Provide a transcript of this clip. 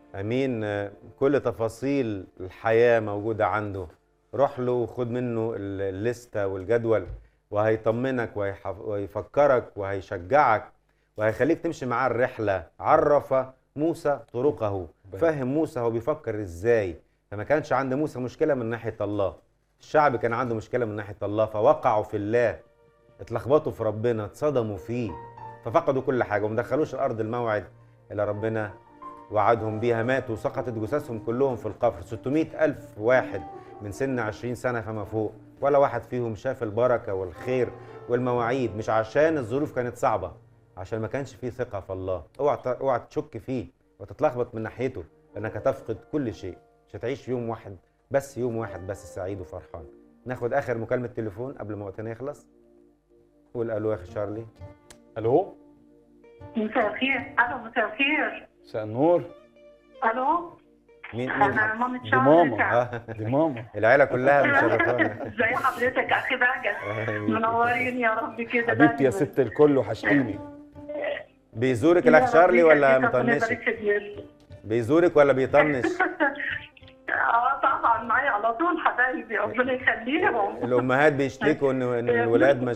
امين آه، كل تفاصيل الحياه موجوده عنده روح له وخد منه ال- الليسته والجدول وهيطمنك وهيحف- وهيفكرك وهيشجعك وهيخليك تمشي معاه الرحله عرف موسى طرقه فهم موسى هو بيفكر ازاي فما كانش عند موسى مشكله من ناحيه الله الشعب كان عنده مشكله من ناحيه الله فوقعوا في الله اتلخبطوا في ربنا اتصدموا فيه ففقدوا كل حاجه وما دخلوش الارض الموعد اللي ربنا وعدهم بيها ماتوا سقطت جثثهم كلهم في القفر 600 ألف واحد من سن 20 سنة فما فوق ولا واحد فيهم شاف البركة والخير والمواعيد مش عشان الظروف كانت صعبة عشان ما كانش فيه ثقة في الله اوعى ت- اوعى تشك فيه وتتلخبط من ناحيته لأنك هتفقد كل شيء مش هتعيش يوم واحد بس يوم واحد بس سعيد وفرحان ناخد آخر مكالمة تليفون قبل ما وقتنا يخلص قول ألو يا أخي شارلي الو مساء الخير الو مساء الخير مساء النور الو مين انا مين مامة دي شعر ماما آه، دي ماما العيلة كلها مشرفانا ازي حضرتك اخي بهجت منورين يا رب كده حبيبتي يا دايماً. ست الكل وحشتيني بيزورك يا الأخ رب شارلي ولا يخليك، ربنا مطنشك يبارك في دنيتك. بيزورك ولا بيطنش اه طبعا معايا على طول حبايبي ربنا يخليهم الامهات بيشتكوا ان إن الولاد